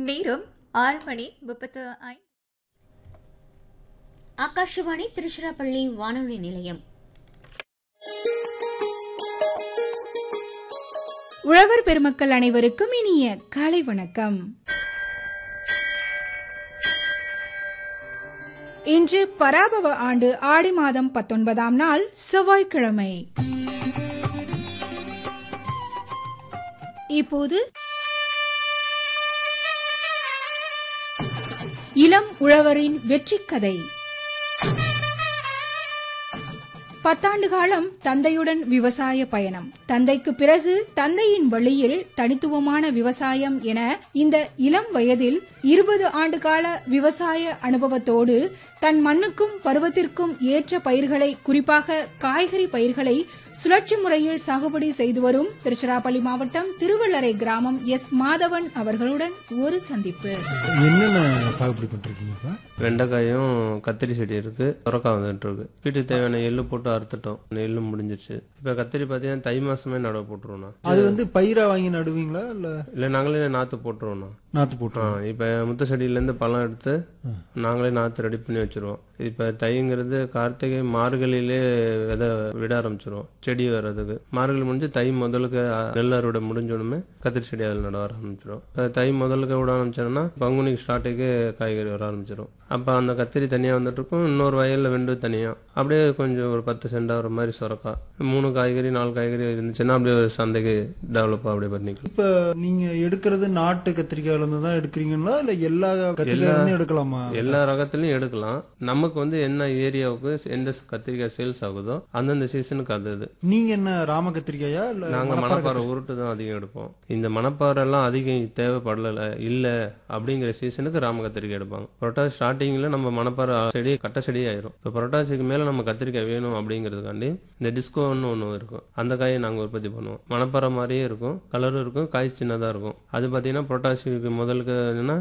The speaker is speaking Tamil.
நேரம் ஆறு மணி முப்பத்து ஐந்து ஆகாஷவாணி திருச்சிராப்பள்ளி வானொலி நிலையம் உழவர் பெருமக்கள் அனைவருக்கும் இனிய காலை வணக்கம் இன்று பராபவ ஆண்டு ஆடி மாதம் பத்தொன்பதாம் நாள் செவ்வாய்க்கிழமை இப்போது இளம் உழவரின் வெற்றிக் கதை பத்தாண்டு காலம் தந்தையுடன் விவசாய பயணம் தந்தைக்கு பிறகு தந்தையின் வழியில் தனித்துவமான விவசாயம் என இந்த இளம் வயதில் இருபது ஆண்டு கால விவசாய அனுபவத்தோடு தன் மண்ணுக்கும் பருவத்திற்கும் ஏற்ற பயிர்களை குறிப்பாக காய்கறி பயிர்களை சுழற்சி முறையில் சாகுபடி செய்து வரும் திருச்சிராப்பள்ளி மாவட்டம் திருவள்ளரை கிராமம் எஸ் மாதவன் அவர்களுடன் ஒரு சந்திப்பு என்னென்ன சாகுபடி பண்றீங்க இப்ப வெண்டைக்காயும் கத்திரி செடி இருக்கு சுரக்காய் வந்துட்டு இருக்கு வீட்டுக்கு தேவையான எள்ளு போட்டு அறுத்துட்டோம் எள்ளு முடிஞ்சிருச்சு இப்ப கத்திரி பாத்தீங்கன்னா தை மாசமே நடவு போட்டுருவோம்ண்ணா அது வந்து பயிரா வாங்கி நடுவீங்களா இல்ல இல்ல நாங்களே நாத்து போட்டுருவோம்ண்ணா நாத்து ஆ, போட்டு இப்ப முத்த செடியில இருந்து பழம் எடுத்து நாங்களே நாத்து ரெடி பண்ணி வச்சிருவோம் இப்ப தைங்கிறது கார்த்திகை மார்கழியிலே விதை விட ஆரம்பிச்சிருவோம் செடி வர்றதுக்கு மார்கழி முடிஞ்சு தை முதலுக்கு அ, நெல் அறுவடை முடிஞ்சோடனே கத்திரி செடி அதில் நட ஆரம்பிச்சிடும் இப்ப தை முதலுக்கு விட ஆரம்பிச்சோம்னா பங்குனி ஸ்டார்ட்டுக்கு காய்கறி வர ஆரம்பிச்சிடும் அப்ப அந்த கத்திரி தனியா வந்துட்டு இருக்கும் இன்னொரு வயல்ல வெண்டு தனியா அப்படியே கொஞ்சம் ஒரு பத்து சென்டா வர மாதிரி சுரக்கா மூணு காய்கறி நாலு காய்கறி இருந்துச்சுன்னா அப்படியே ஒரு சந்தைக்கு டெவலப் அப்படியே பண்ணிக்கலாம் இப்ப நீங்க எடுக்கிறது நாட்டு கத்திரிக்காயில இருந்து தான் எடுக்கிறீங்களா இல்ல எல்லா கத்திரிக்காயில இருந்து எடுக்கலாமா எல்லா ரகத்துலயும் எடுக்கலாம் நமக்கு வந்து என்ன ஏரியாவுக்கு எந்த கத்திரிக்காய் சேல்ஸ் ஆகுதோ அந்தந்த சீசனுக்கு அது இது நீங்க என்ன ராம கத்திரிக்காயா இல்ல நாங்க மணப்பாறை மணப்பாறை உருட்டு தான் அதிகம் எடுப்போம் இந்த மணப்பாறை எல்லாம் அதிகம் தேவைப்படல இல்ல அப்படிங்கிற சீசனுக்கு ராம கத்திரிக்காய் எடுப்பாங்க புரட்டாசி ஸ்டார்டிங்ல நம்ம மணப்பாறை செடி கட்ட செடி ஆயிரும் இப்ப புரட்டாசிக்கு மேல நம்ம கத்திரிக்காய் வேணும் அப்படிங்கிறதுக்காண்டி இந்த டிஸ்கோன்னு ஒண்ணு இருக்கும் அந்த காயை நாங்க உற்பத்தி பண்ணுவோம் மணப்பாறை மாதிரியே இருக்கும் கலரும் இருக்கும் காய் சின்னதா இருக்கும் அது பாத்தீங்கன்னா புரட்டாசிக்கு முதலுக்கு என்னன்னா